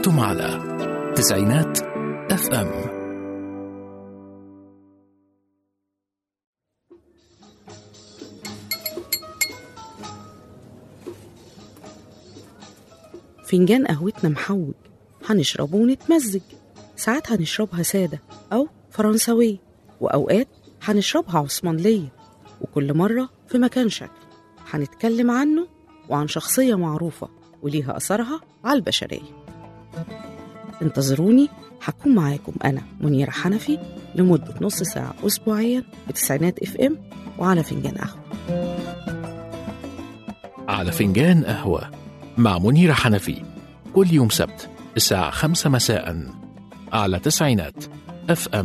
أنتم على تسعينات اف ام فنجان قهوتنا محوج هنشربه ونتمزج ساعات هنشربها سادة أو فرنساوية وأوقات هنشربها عثمانلية وكل مرة في مكان شكل هنتكلم عنه وعن شخصية معروفة وليها أثرها على البشرية انتظروني هكون معاكم أنا منيرة حنفي لمدة نص ساعة أسبوعيا بتسعينات اف ام وعلى فنجان قهوة على فنجان قهوة مع منيرة حنفي كل يوم سبت الساعة خمسة مساء على تسعينات اف ام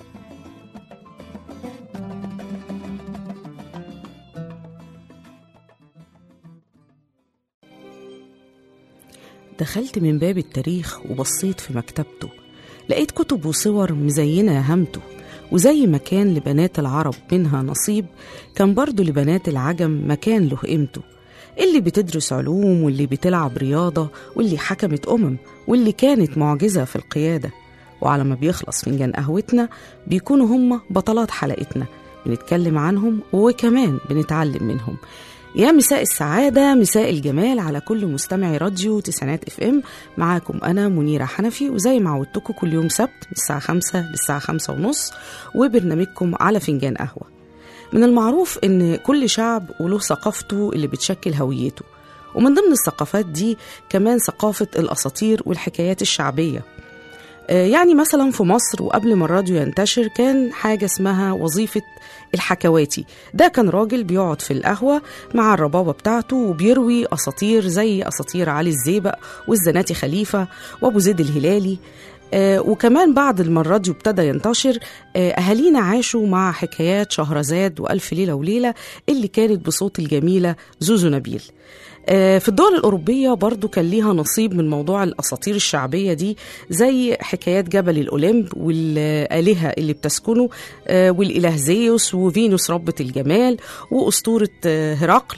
دخلت من باب التاريخ وبصيت في مكتبته لقيت كتب وصور مزينة هامته وزي ما كان لبنات العرب منها نصيب كان برضو لبنات العجم مكان له قيمته اللي بتدرس علوم واللي بتلعب رياضة واللي حكمت أمم واللي كانت معجزة في القيادة وعلى ما بيخلص فنجان قهوتنا بيكونوا هم بطلات حلقتنا بنتكلم عنهم وكمان بنتعلم منهم يا مساء السعادة مساء الجمال على كل مستمعي راديو تسعينات اف ام معاكم أنا منيرة حنفي وزي ما عودتكم كل يوم سبت من الساعة خمسة للساعة خمسة ونص وبرنامجكم على فنجان قهوة من المعروف إن كل شعب وله ثقافته اللي بتشكل هويته ومن ضمن الثقافات دي كمان ثقافة الأساطير والحكايات الشعبية آه، يعني مثلا في مصر وقبل ما الراديو ينتشر كان حاجة اسمها وظيفة الحكواتي ده كان راجل بيقعد في القهوة مع الربابة بتاعته وبيروي أساطير زي أساطير علي الزيبق والزناتي خليفة وأبو زيد الهلالي آه، وكمان بعد ما الراديو ابتدى ينتشر آه، أهالينا عاشوا مع حكايات شهرزاد وألف ليلة وليلة اللي كانت بصوت الجميلة زوزو نبيل آه، في الدول الأوروبية برضو كان ليها نصيب من موضوع الأساطير الشعبية دي زي حكايات جبل الأوليمب والآلهة اللي بتسكنه آه، والإله زيوس وفينوس ربة الجمال وأسطورة آه، هرقل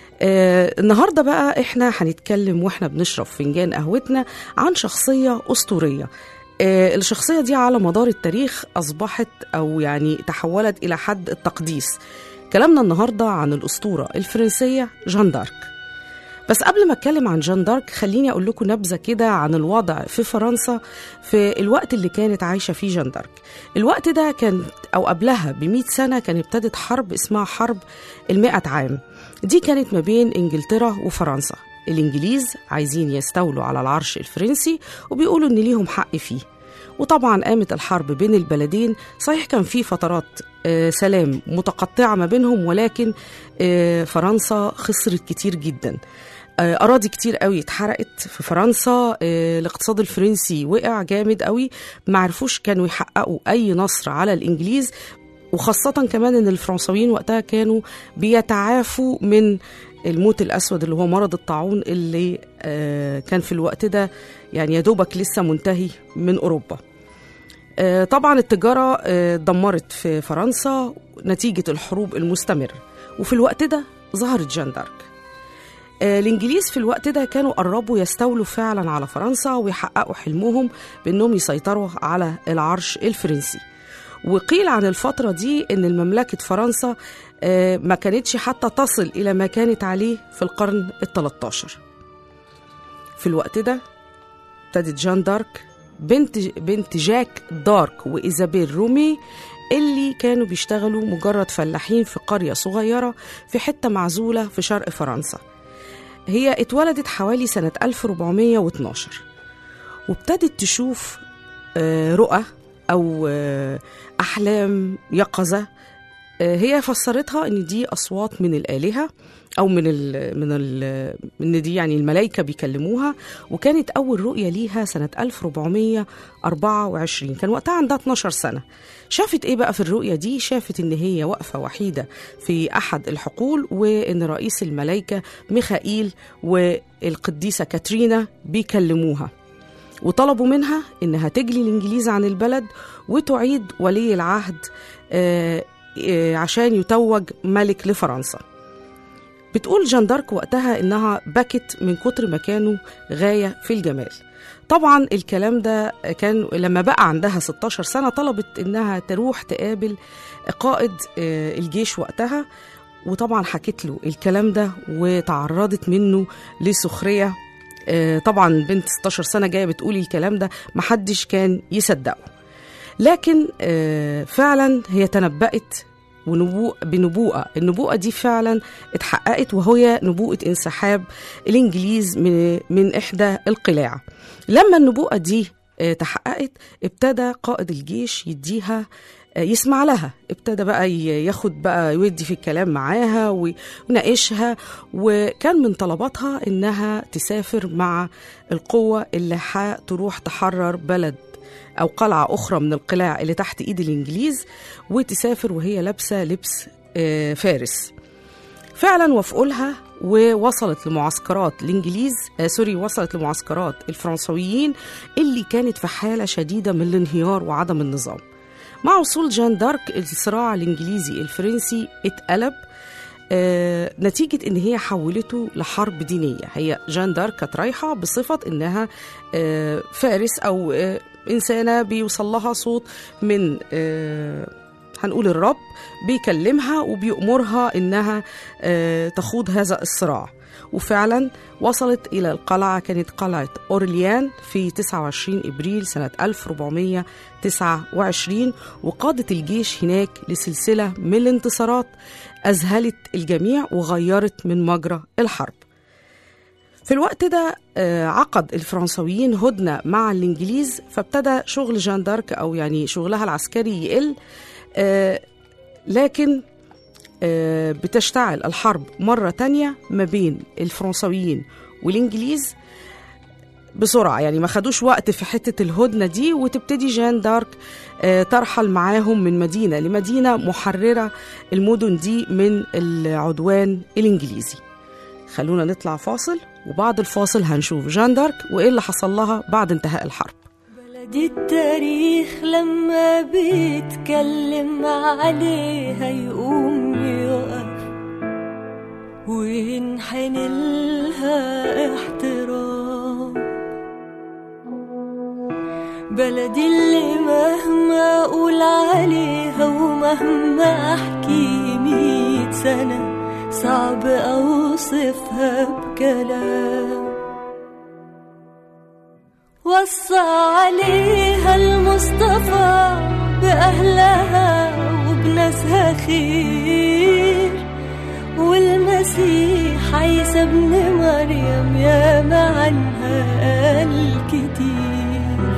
آه النهارده بقى احنا هنتكلم واحنا بنشرب فنجان قهوتنا عن شخصيه اسطوريه آه الشخصيه دي على مدار التاريخ اصبحت او يعني تحولت الى حد التقديس كلامنا النهارده عن الاسطوره الفرنسيه جان دارك بس قبل ما اتكلم عن جان دارك خليني اقول لكم نبذه كده عن الوضع في فرنسا في الوقت اللي كانت عايشه فيه جان دارك الوقت ده كان او قبلها ب سنه كان ابتدت حرب اسمها حرب المئة عام دي كانت ما بين انجلترا وفرنسا الانجليز عايزين يستولوا على العرش الفرنسي وبيقولوا ان ليهم حق فيه وطبعا قامت الحرب بين البلدين صحيح كان في فترات آه، سلام متقطعة ما بينهم ولكن آه، فرنسا خسرت كتير جدا آه، أراضي كتير قوي اتحرقت في فرنسا آه، الاقتصاد الفرنسي وقع جامد قوي ما عرفوش كانوا يحققوا أي نصر على الإنجليز وخاصة كمان إن الفرنساويين وقتها كانوا بيتعافوا من الموت الأسود اللي هو مرض الطاعون اللي آه، كان في الوقت ده يعني يا دوبك لسه منتهي من أوروبا آه، طبعا التجارة آه، دمرت في فرنسا نتيجة الحروب المستمرة وفي الوقت ده ظهرت جان دارك آه، الانجليز في الوقت ده كانوا قربوا يستولوا فعلا على فرنسا ويحققوا حلمهم بانهم يسيطروا على العرش الفرنسي وقيل عن الفترة دي ان المملكة فرنسا آه، ما كانتش حتى تصل الى ما كانت عليه في القرن ال 13 في الوقت ده ابتدت جان دارك بنت بنت جاك دارك وايزابيل رومي اللي كانوا بيشتغلوا مجرد فلاحين في قرية صغيرة في حتة معزولة في شرق فرنسا هي اتولدت حوالي سنة 1412 وابتدت تشوف آه، رؤى أو آه، أحلام يقظة آه، هي فسرتها إن دي أصوات من الآلهة أو من ال من ال من دي يعني الملائكة بيكلموها وكانت أول رؤية ليها سنة 1424 كان وقتها عندها 12 سنة شافت إيه بقى في الرؤية دي شافت إن هي واقفة وحيدة في أحد الحقول وإن رئيس الملائكة ميخائيل والقديسة كاترينا بيكلموها وطلبوا منها إنها تجلي الإنجليز عن البلد وتعيد ولي العهد آه، آه، عشان يتوج ملك لفرنسا بتقول جان دارك وقتها إنها بكت من كتر ما كانوا غاية في الجمال طبعا الكلام ده كان لما بقى عندها 16 سنة طلبت إنها تروح تقابل قائد آه، الجيش وقتها وطبعا حكت له الكلام ده وتعرضت منه لسخرية آه، طبعا بنت 16 سنة جاية بتقول الكلام ده محدش كان يصدقه لكن آه، فعلا هي تنبأت ونبوء بنبوءة النبوءة دي فعلا اتحققت وهي نبوءة انسحاب الإنجليز من, من إحدى القلاع لما النبوءة دي آه، تحققت ابتدى قائد الجيش يديها آه، يسمع لها ابتدى بقى ي- ياخد بقى يودي في الكلام معاها ويناقشها وكان من طلباتها انها تسافر مع القوة اللي هتروح تحرر بلد أو قلعة أخرى من القلاع اللي تحت إيد الإنجليز وتسافر وهي لابسة لبس آه، فارس فعلا وافقوا لها ووصلت لمعسكرات الانجليز آه سوري وصلت لمعسكرات الفرنسويين اللي كانت في حاله شديده من الانهيار وعدم النظام. مع وصول جان دارك الصراع الانجليزي الفرنسي اتقلب آه نتيجة إن هي حولته لحرب دينية هي جان دارك كانت رايحة بصفة إنها آه فارس أو آه إنسانة بيوصل لها صوت من آه هنقول الرب بيكلمها وبيأمرها إنها آه تخوض هذا الصراع وفعلا وصلت إلى القلعة كانت قلعة أورليان في 29 إبريل سنة 1429 وقادت الجيش هناك لسلسلة من الانتصارات أذهلت الجميع وغيرت من مجرى الحرب في الوقت ده آه، عقد الفرنسويين هدنة مع الإنجليز فابتدى شغل جان دارك أو يعني شغلها العسكري يقل آه، لكن آه، بتشتعل الحرب مرة تانية ما بين الفرنسويين والإنجليز بسرعة يعني ما خدوش وقت في حتة الهدنة دي وتبتدي جان دارك آه، ترحل معاهم من مدينة لمدينة محررة المدن دي من العدوان الإنجليزي خلونا نطلع فاصل وبعد الفاصل هنشوف جان دارك وإيه اللي حصل لها بعد انتهاء الحرب بلدي التاريخ لما بيتكلم عليها يقوم يقف وينحني لها احترام بلدي اللي مهما اقول عليها ومهما احكي ميت سنة صعب اوصفها بكلام وصى عليها المصطفى بأهلها وبناسها خير والمسيح عيسى ابن مريم يا عنها قال كتير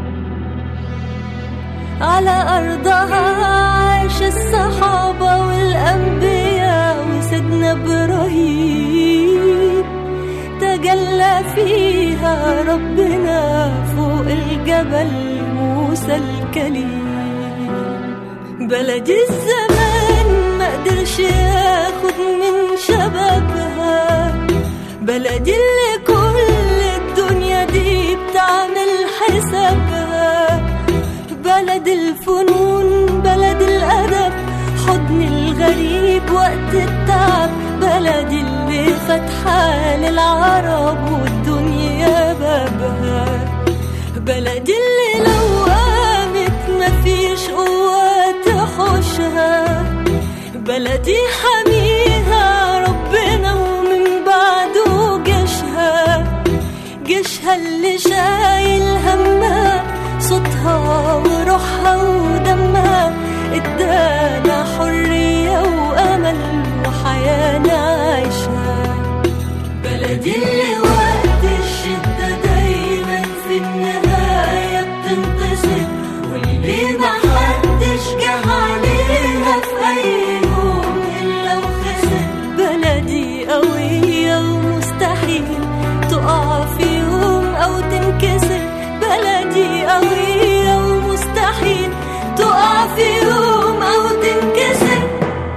على أرضها عاش الصحابة والأنبياء وسيدنا إبراهيم تجلى فيها ربنا فوق الجبل موسى الكليم بلد الزمان ما قدرش ياخد من شبابها بلد اللي كل الدنيا دي بتعمل حسابها بلد الفنون بلد الأدب حضن الغريب وقت التعب بلد اللي فاتحة للعرب والدنيا بابها بلد اللي لو قامت مفيش قوة تحوشها بلدي حميها ربنا ومن بعده جيشها جيشها اللي شايل همها صوتها وروحها ودمها ادانا حرية وأمل وحياة نعيشها بلدي اللي وقت الشدة دايما في النهاية بتنتصر واللي ما حدش جه عليها في أي يوم إلا وخسر بلدي قوية ومستحيل تقع في يوم أو تنكسر بلدي قوية ومستحيل تقع في يوم أو تنكسر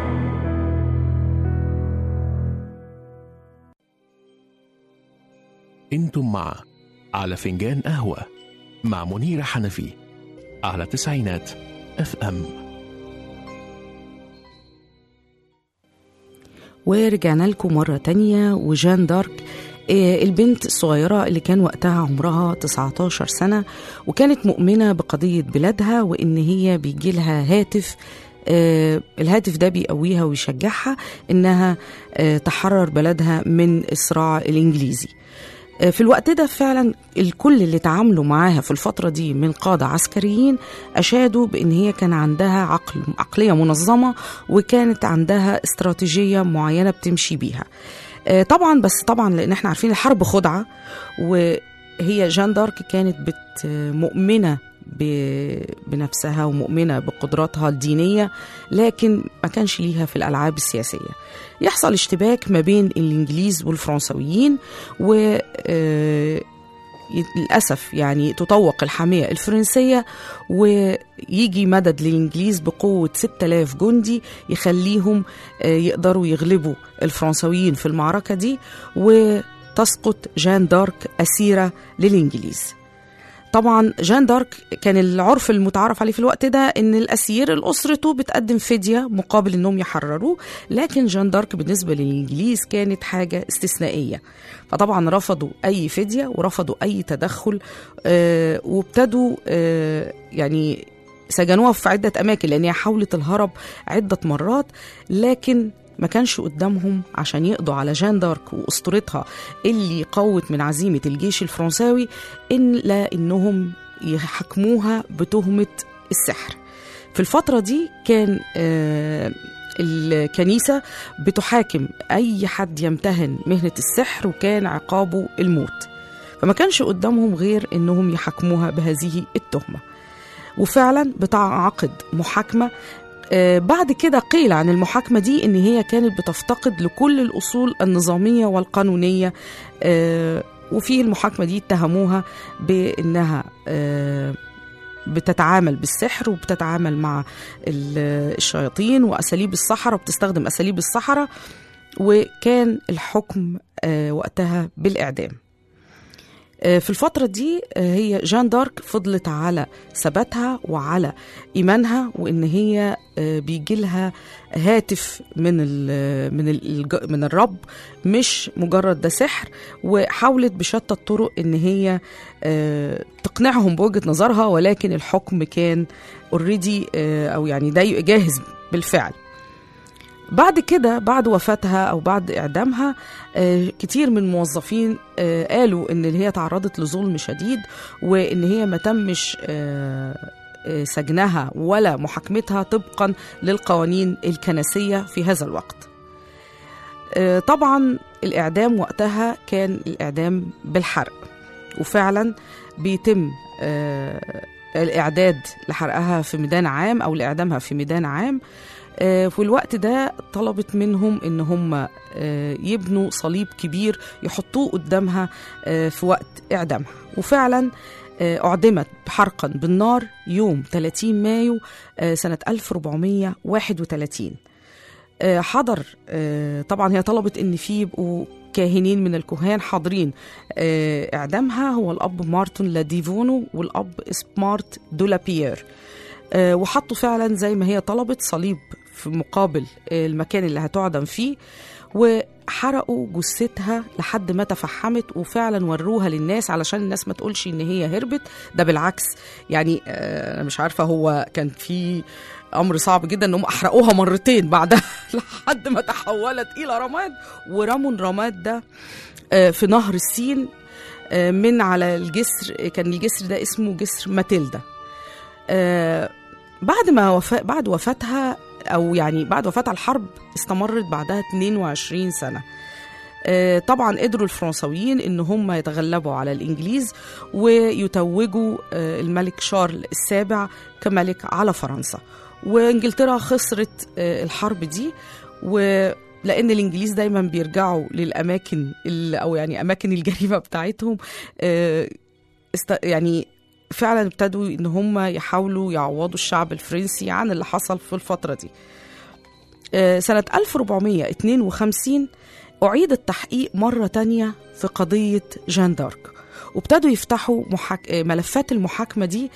انتم مع على فنجان قهوة مع منيرة حنفي على تسعينات اف ام ورجعنا لكم مرة تانية وجان دارك آه، البنت الصغيرة اللي كان وقتها عمرها 19 سنة وكانت مؤمنة بقضية بلادها وإن هي بيجيلها هاتف آه، الهاتف ده بيقويها ويشجعها إنها آه، تحرر بلدها من الصراع الإنجليزي آه، في الوقت ده فعلا الكل اللي تعاملوا معاها في الفترة دي من قادة عسكريين أشادوا بأن هي كان عندها عقل عقلية منظمة وكانت عندها استراتيجية معينة بتمشي بيها آه، طبعا بس طبعا لأن احنا عارفين الحرب خدعة وهي جان دارك كانت بت مؤمنة ب- بنفسها ومؤمنة بقدراتها الدينية لكن ما كانش ليها في الألعاب السياسية يحصل اشتباك ما بين الإنجليز والفرنسويين و آه، للأسف يعني تطوق الحامية الفرنسية ويجي مدد للإنجليز بقوة 6000 جندي يخليهم آه، يقدروا يغلبوا الفرنسويين في المعركة دي وتسقط جان دارك أسيرة للإنجليز طبعا جان دارك كان العرف المتعارف عليه في الوقت ده ان الاسير الاسرته بتقدم فديه مقابل انهم يحرروه لكن جان دارك بالنسبه للانجليز كانت حاجه استثنائيه فطبعا رفضوا اي فديه ورفضوا اي تدخل آه وابتدوا آه يعني سجنوها في عده اماكن لان هي حاولت الهرب عده مرات لكن ما كانش قدامهم عشان يقضوا على جان دارك واسطورتها اللي قوت من عزيمه الجيش الفرنساوي الا انهم يحكموها بتهمه السحر في الفتره دي كان آه الكنيسه بتحاكم اي حد يمتهن مهنه السحر وكان عقابه الموت فما كانش قدامهم غير انهم يحكموها بهذه التهمه وفعلا بتعقد محاكمه آه، بعد كده قيل عن المحاكمة دي إن هي كانت بتفتقد لكل الأصول النظامية والقانونية آه، وفي المحاكمة دي اتهموها بإنها آه، بتتعامل بالسحر وبتتعامل مع ال- الشياطين وأساليب السحرة بتستخدم أساليب السحرة وكان الحكم آه، وقتها بالإعدام آه، في الفترة دي آه، هي جان دارك فضلت على ثباتها وعلى إيمانها وإن هي آه، بيجيلها هاتف من ال من ال من الرب مش مجرد ده سحر وحاولت بشتى الطرق إن هي آه، تقنعهم بوجهة نظرها ولكن الحكم كان اوريدي أو يعني ده جاهز بالفعل بعد كده بعد وفاتها او بعد اعدامها آه، كتير من الموظفين آه، قالوا ان هي تعرضت لظلم شديد وان هي ما تمش آه، آه، سجنها ولا محاكمتها طبقا للقوانين الكنسيه في هذا الوقت. آه، طبعا الاعدام وقتها كان الاعدام بالحرق وفعلا بيتم آه، الاعداد لحرقها في ميدان عام او لاعدامها في ميدان عام آه، في الوقت ده طلبت منهم ان هم آه، يبنوا صليب كبير يحطوه قدامها آه، في وقت اعدامها وفعلا آه، اعدمت حرقا بالنار يوم 30 مايو آه، سنه 1431 آه، حضر آه، طبعا هي طلبت ان في يبقوا كاهنين من الكهان حاضرين آه، اعدامها هو الاب مارتن لاديفونو والاب سمارت دولابيير آه، وحطوا فعلا زي ما هي طلبت صليب في مقابل آه، المكان اللي هتعدم فيه وحرقوا جثتها لحد ما تفحمت وفعلا وروها للناس علشان الناس ما تقولش ان هي هربت ده بالعكس يعني آه، انا مش عارفه هو كان في امر صعب جدا انهم احرقوها مرتين بعدها لحد ما تحولت الى رماد ورموا الرماد ده آه، في نهر السين آه، من على الجسر كان الجسر ده اسمه جسر ماتيلدا آه، بعد ما وفاة بعد وفاتها او يعني بعد وفاتها الحرب استمرت بعدها 22 سنه آه، طبعا قدروا الفرنساويين ان هم يتغلبوا على الانجليز ويتوجوا آه، الملك شارل السابع كملك على فرنسا وانجلترا خسرت آه، الحرب دي ولان الانجليز دايما بيرجعوا للاماكن ال- او يعني اماكن الجريمه بتاعتهم آه، است يعني فعلا ابتدوا ان هم يحاولوا يعوضوا الشعب الفرنسي عن اللي حصل في الفتره دي آه، سنه 1452 أعيد التحقيق مرة تانية في قضية جان دارك وابتدوا يفتحوا محاك... آه، ملفات المحاكمة دي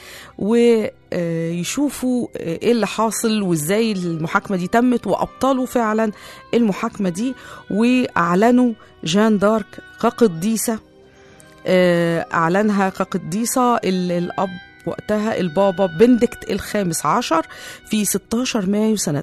ويشوفوا ايه اللي حاصل وازاي المحاكمة دي تمت وأبطلوا فعلا المحاكمة دي وأعلنوا جان دارك كقديسة آه، أعلنها كقديسة ال- الأب وقتها البابا بندكت الخامس عشر في 16 مايو سنة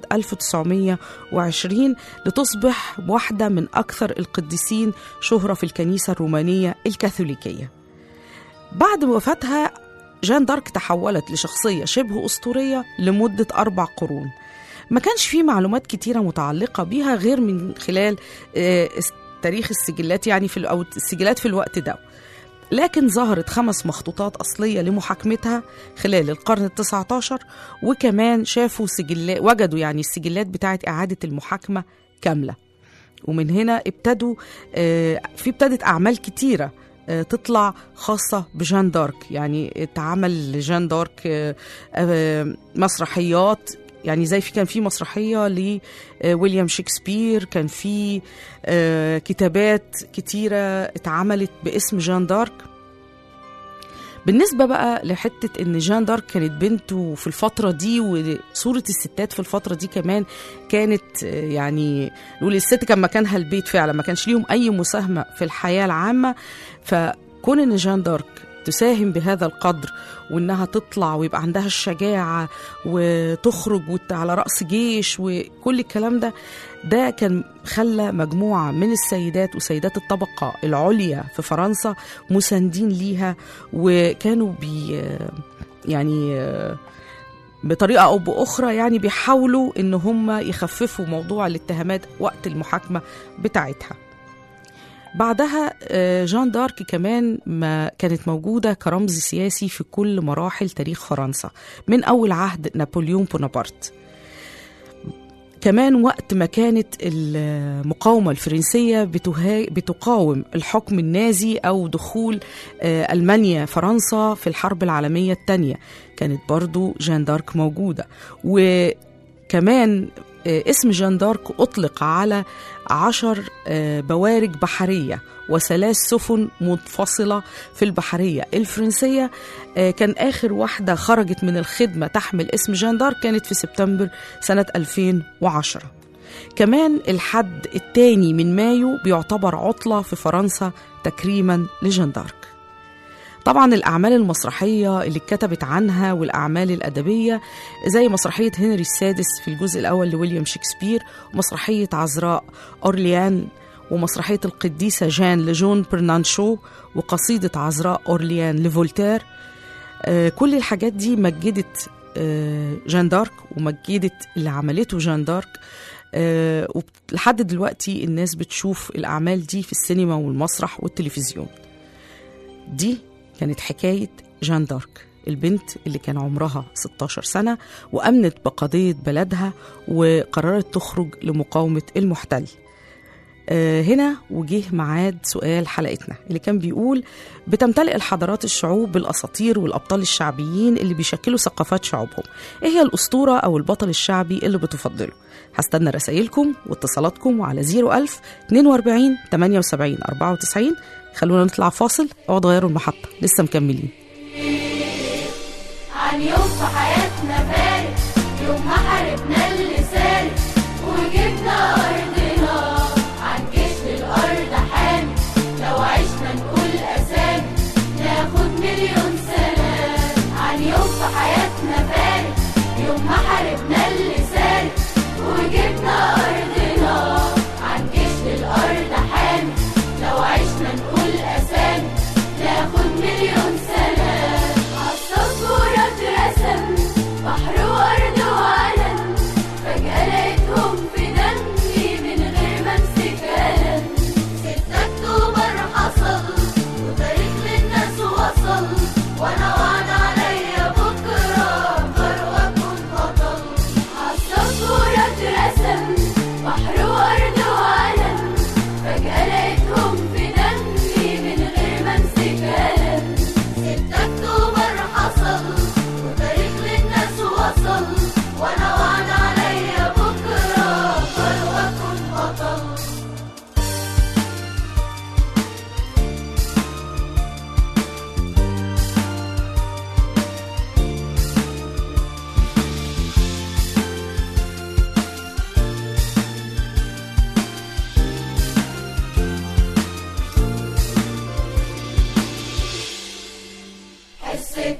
1920 لتصبح واحدة من أكثر القديسين شهرة في الكنيسة الرومانية الكاثوليكية بعد وفاتها جان دارك تحولت لشخصية شبه أسطورية لمدة أربع قرون ما كانش فيه معلومات كتيرة متعلقة بيها غير من خلال آه، اس- تاريخ السجلات يعني في ال- أو السجلات في الوقت ده لكن ظهرت خمس مخطوطات أصلية لمحاكمتها خلال القرن التسعة عشر وكمان شافوا سجلات وجدوا يعني السجلات بتاعة إعادة المحاكمة كاملة ومن هنا ابتدوا آه، في ابتدت أعمال كتيرة آه، تطلع خاصة بجان دارك يعني اتعمل لجان دارك آه، آه، مسرحيات يعني زي في كان في مسرحية لويليام شكسبير كان في آه، كتابات كتيرة اتعملت باسم جان دارك بالنسبة بقى لحتة إن جان دارك كانت بنته في الفترة دي وصورة الستات في الفترة دي كمان كانت آه، يعني نقول الست كان مكانها البيت فعلا ما كانش ليهم أي مساهمة في الحياة العامة فكون إن جان دارك تساهم بهذا القدر وإنها تطلع ويبقى عندها الشجاعة وتخرج وت- على رأس جيش وكل الكلام ده ده كان خلى مجموعة من السيدات وسيدات الطبقة العليا في فرنسا مساندين ليها وكانوا بي يعني بطريقة أو بأخرى يعني بيحاولوا إن هم يخففوا موضوع الاتهامات وقت المحاكمة بتاعتها بعدها آه، جان دارك كمان ما كانت موجودة كرمز سياسي في كل مراحل تاريخ فرنسا من أول عهد نابليون بونابرت كمان وقت ما كانت المقاومة الفرنسية بتها... بتقاوم الحكم النازي أو دخول آه، ألمانيا فرنسا في الحرب العالمية الثانية كانت برضو جان دارك موجودة وكمان آه، اسم جان دارك أطلق على عشر آه، بوارج بحرية وثلاث سفن منفصلة في البحرية الفرنسية آه، كان آخر واحدة خرجت من الخدمة تحمل اسم جان دارك كانت في سبتمبر سنة 2010 كمان الحد الثاني من مايو بيعتبر عطلة في فرنسا تكريما لجان دارك طبعا الأعمال المسرحية اللي اتكتبت عنها والأعمال الأدبية زي مسرحية هنري السادس في الجزء الأول لويليام شكسبير ومسرحية عذراء أورليان ومسرحية القديسة جان لجون برنانشو وقصيدة عذراء أورليان لفولتير آه، كل الحاجات دي مجدت آه، جان دارك ومجدت اللي عملته جان دارك آه، ولحد دلوقتي الناس بتشوف الأعمال دي في السينما والمسرح والتلفزيون دي كانت حكاية جان دارك البنت اللي كان عمرها 16 سنة وأمنت بقضية بلدها وقررت تخرج لمقاومة المحتل آه، هنا وجه ميعاد سؤال حلقتنا اللي كان بيقول بتمتلئ الحضارات الشعوب بالاساطير والابطال الشعبيين اللي بيشكلوا ثقافات شعوبهم ايه هي الاسطوره او البطل الشعبي اللي بتفضله هستنى رسائلكم واتصالاتكم على 01000 42 78 94 خلونا نطلع فاصل اقعدوا غيروا المحطه لسه مكملين عن يوم في حياتنا فارق يوم ما حاربنا اللي سارق وجبنا أرضنا عن جيش للأرض حامي لو عشنا نقول أسامي ناخد مليون سنة عن يوم في حياتنا فارق يوم ما حاربنا اللي سارق وجبنا أرضنا عن جيش للأرض حامي لو عشنا نقول أسامي ناخد مليون سنة عالسبورة اترسم بحر وأرض وعلن فجأة لقيتهم في دمي من قصة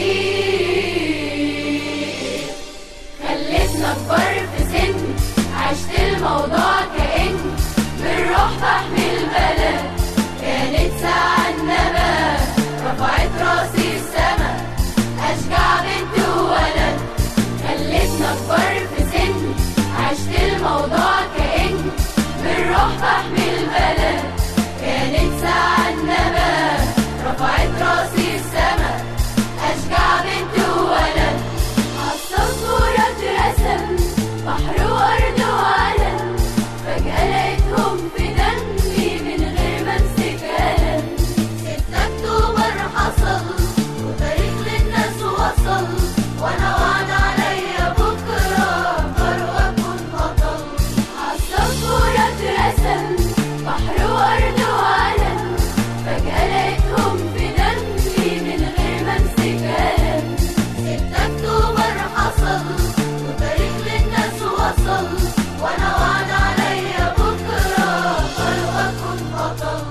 تاريخ خلتنا اكبر في سني عشت الموضوع كأني بالروح بحمل بلد كانت ساعة النبات رفعت راسي السما أشجع بنت وولد خلتنا اكبر في سني عشت الموضوع كأني بالروح بحمل بلد كانت ساعة النبات رفعت راسي السما أشجع بنت وولد عالصفورة اترسم بحر وأرض وعلم فجأة لقيتهم في دمي من غير ما امسك قلم ستة أكتوبر حصل وتاريخ للناس وصل وأنا وعد عليا بكرة أكبر وأكون بطل عالصفورة اترسم بحر وأرض وعلم فجأة لقيتهم في دمي من غير ما امسك قلم ستة أكتوبر حصل وتاريخ للناس وصل وأنا وعد عليا بكرة أكبر وأكون بطل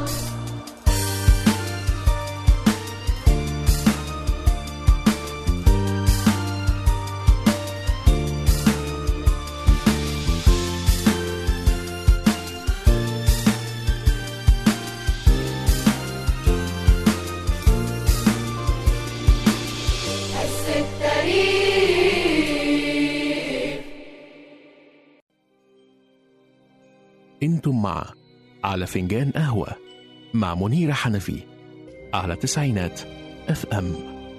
قصة تاريخ انتم مع على فنجان قهوة مع منيرة حنفي على تسعينات اف ام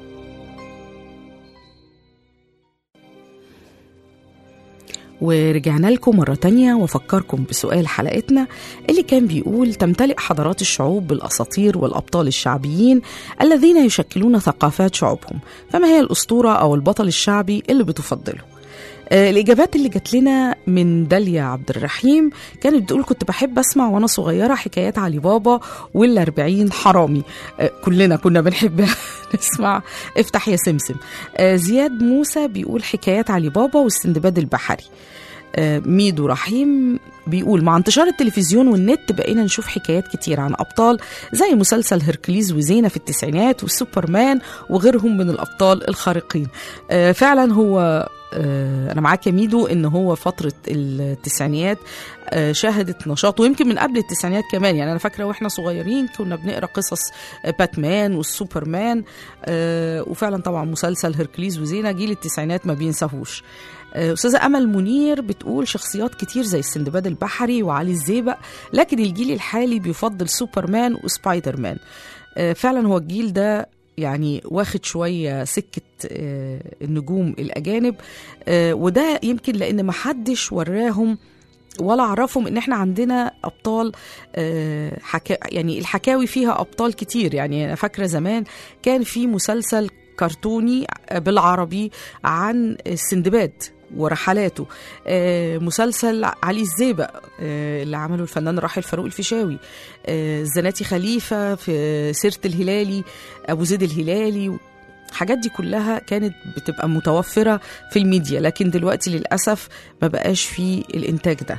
ورجعنا لكم مرة تانية وفكركم بسؤال حلقتنا اللي كان بيقول تمتلئ حضارات الشعوب بالأساطير والأبطال الشعبيين الذين يشكلون ثقافات شعوبهم فما هي الأسطورة أو البطل الشعبي اللي بتفضله آه، الإجابات اللي جات لنا من داليا عبد الرحيم كانت بتقول كنت بحب أسمع وأنا صغيرة حكايات علي بابا والأربعين حرامي آه، كلنا كنا بنحب نسمع افتح يا سمسم آه، زياد موسى بيقول حكايات علي بابا والسندباد البحري آه، ميدو رحيم بيقول مع انتشار التلفزيون والنت بقينا نشوف حكايات كتير عن أبطال زي مسلسل هركليز وزينة في التسعينات وسوبرمان وغيرهم من الأبطال الخارقين آه، فعلا هو آه، أنا معاك يا ميدو إن هو فترة التسعينيات آه، شهدت نشاط ويمكن من قبل التسعينيات كمان يعني أنا فاكرة وإحنا صغيرين كنا بنقرأ قصص آه، باتمان والسوبرمان آه، وفعلا طبعا مسلسل هركليز وزينة جيل التسعينات ما بينساهوش آه، أستاذة أمل منير بتقول شخصيات كتير زي السندباد البحري وعلي الزيبق لكن الجيل الحالي بيفضل سوبرمان وسبايدر مان آه، فعلا هو الجيل ده يعني واخد شوية سكة آه، النجوم الأجانب آه، وده يمكن لأن محدش وراهم ولا عرفهم ان احنا عندنا ابطال آه، حكا يعني الحكاوي فيها ابطال كتير يعني انا فاكره زمان كان في مسلسل كرتوني بالعربي عن السندباد ورحلاته آه، مسلسل علي الزيبق آه، اللي عمله الفنان الراحل فاروق الفيشاوي آه، زناتي خليفة في سيرة الهلالي أبو زيد الهلالي الحاجات دي كلها كانت بتبقى متوفرة في الميديا لكن دلوقتي للأسف ما بقاش في الإنتاج ده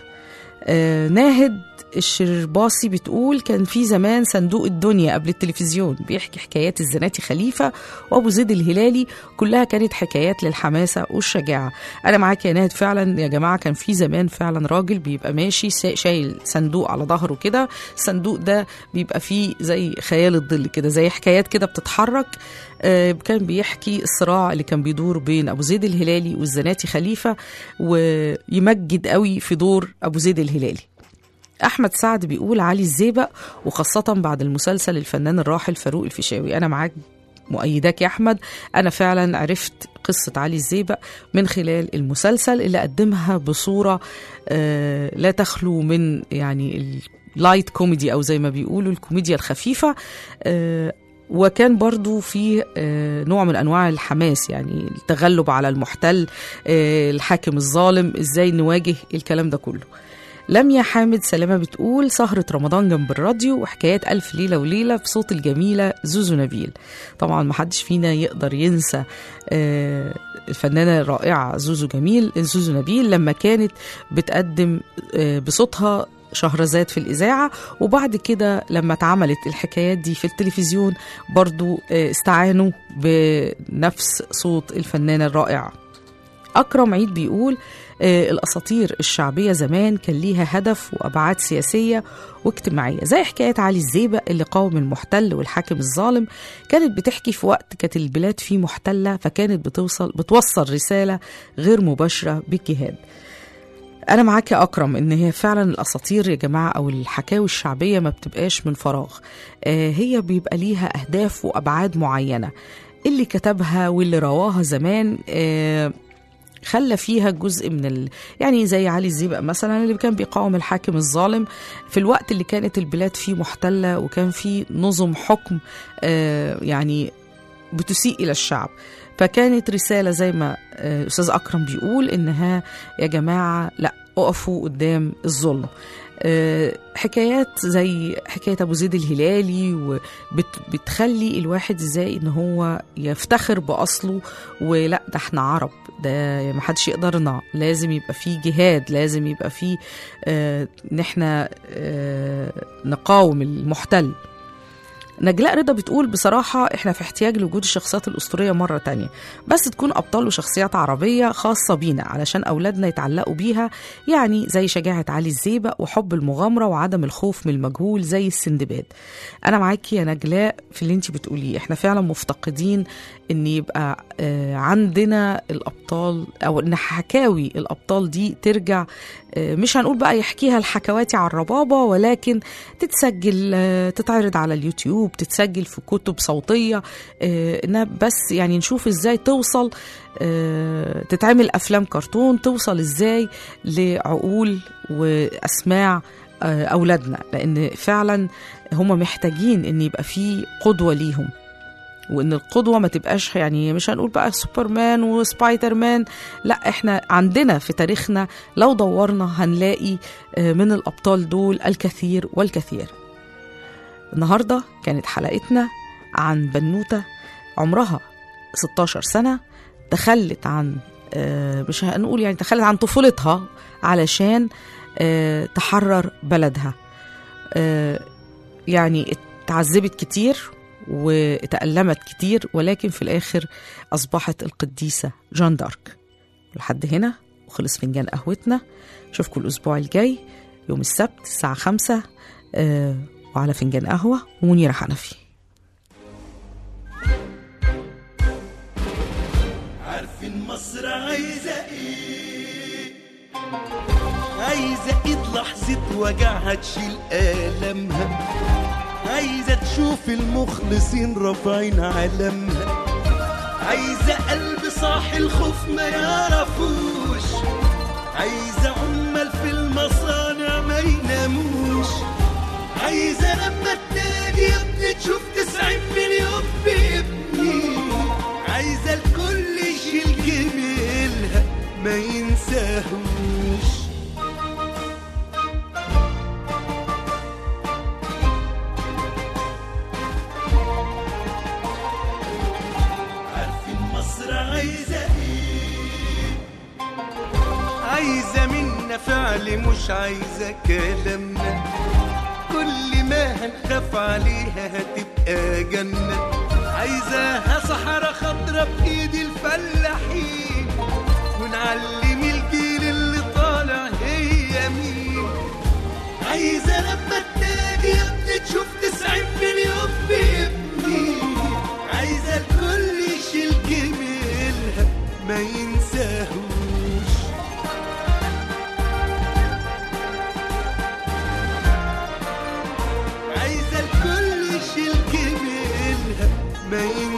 آه، ناهد الشرباصي بتقول كان في زمان صندوق الدنيا قبل التلفزيون بيحكي حكايات الزناتي خليفة وأبو زيد الهلالي كلها كانت حكايات للحماسة والشجاعة أنا معاك يا ناهد فعلا يا جماعة كان في زمان فعلا راجل بيبقى ماشي سا- شايل صندوق على ظهره كده الصندوق ده بيبقى فيه زي خيال الظل كده زي حكايات كده بتتحرك آه، كان بيحكي الصراع اللي كان بيدور بين ابو زيد الهلالي والزناتي خليفه ويمجد قوي في دور ابو زيد الهلالي احمد سعد بيقول علي الزيبق وخاصه بعد المسلسل الفنان الراحل فاروق الفيشاوي انا معاك مؤيداك يا احمد انا فعلا عرفت قصه علي الزيبق من خلال المسلسل اللي قدمها بصوره آه، لا تخلو من يعني اللايت كوميدي او زي ما بيقولوا الكوميديا الخفيفه آه، وكان برضو في آه، نوع من انواع الحماس يعني التغلب على المحتل آه، الحاكم الظالم ازاي نواجه الكلام ده كله لميا حامد سلامة بتقول سهرة رمضان جنب الراديو وحكايات ألف ليلة وليلة بصوت الجميلة زوزو نبيل طبعا محدش فينا يقدر ينسى آه، الفنانة الرائعة زوزو جميل زوزو نبيل لما كانت بتقدم آه، بصوتها شهرزاد في الإذاعة وبعد كده لما اتعملت الحكايات دي في التلفزيون برضو آه، استعانوا بنفس صوت الفنان الرائع أكرم عيد بيقول آه، الأساطير الشعبية زمان كان ليها هدف وأبعاد سياسية واجتماعية زي حكاية علي الزيبق اللي قاوم المحتل والحاكم الظالم كانت بتحكي في وقت كانت البلاد فيه محتلة فكانت بتوصل بتوصل رسالة غير مباشرة بالجهاد أنا معاك يا أكرم إن هي فعلا الأساطير يا جماعة أو الحكاوي الشعبية ما بتبقاش من فراغ آه، هي بيبقى ليها أهداف وأبعاد معينة اللي كتبها واللي رواها زمان آه، خلى فيها جزء من ال... يعني زي علي الزيبق مثلا اللي كان بيقاوم الحاكم الظالم في الوقت اللي كانت البلاد فيه محتلة وكان فيه نظم حكم آه، يعني بتسيء إلى الشعب فكانت رسالة زي ما آه، أستاذ أكرم بيقول إنها يا جماعة لا اقفوا قدام الظلم آه، حكايات زي حكاية أبو زيد الهلالي وبتخلي الواحد ازاي إن هو يفتخر بأصله ولا ده احنا عرب ده ما حدش يقدرنا لازم يبقى فيه جهاد لازم يبقى فيه آه، ان احنا آه، نقاوم المحتل نجلاء رضا بتقول بصراحة احنا في احتياج لوجود الشخصيات الأسطورية مرة تانية بس تكون أبطال وشخصيات عربية خاصة بينا علشان أولادنا يتعلقوا بيها يعني زي شجاعة علي الزيبق وحب المغامرة وعدم الخوف من المجهول زي السندباد أنا معاكي يا نجلاء في اللي انت بتقوليه احنا فعلا مفتقدين ان يبقى آه، عندنا الأبطال أو ان حكاوي الأبطال دي ترجع آه، مش هنقول بقى يحكيها الحكواتي على الربابة ولكن تتسجل آه، تتعرض على اليوتيوب تتسجل في كتب صوتية آه، انها بس يعني نشوف ازاي توصل آه، تتعمل افلام كرتون توصل ازاي لعقول واسماع آه، اولادنا لان فعلا هم محتاجين ان يبقى في قدوة ليهم وان القدوه ما تبقاش يعني مش هنقول بقى سوبرمان وسبايدر مان لا احنا عندنا في تاريخنا لو دورنا هنلاقي آه، من الابطال دول الكثير والكثير النهارده كانت حلقتنا عن بنوته عمرها 16 سنه تخلت عن آه، مش هنقول يعني تخلت عن طفولتها علشان آه، تحرر بلدها آه، يعني اتعذبت كتير وتألمت كتير ولكن في الآخر أصبحت القديسة جان دارك لحد هنا وخلص فنجان قهوتنا أشوفكم الأسبوع الجاي يوم السبت الساعة خمسة آه وعلى فنجان قهوة ومنيرة حنفي عارفين مصر عايزة ايه عايزة ايد لحظة وجعها تشيل آلامها عايزة تشوف المخلصين رافعين علمها عايزة قلب صاحي الخوف ما يعرفوش عايزة عمال في المصانع ما يناموش عايزة لما تنادي يا ابني تشوف تسعين مليون بابني عايزة الكل يشيل جميلها ما ينساهوش عارفين مصر عايزة ايه عايزة منا فعل مش عايزة كلامنا كل ما هنخاف عليها هتبقى جنة عايزاها صحراء خضرا بإيد الفلاحين ونعلم الجيل اللي طالع هي مين عايزة لما تنادي يا ابني تشوف تسعين مليون بابني عايزة الكل يشيل جميلها ما ينساهوش عايزة الكل يشيل جميلها ما ينساهوش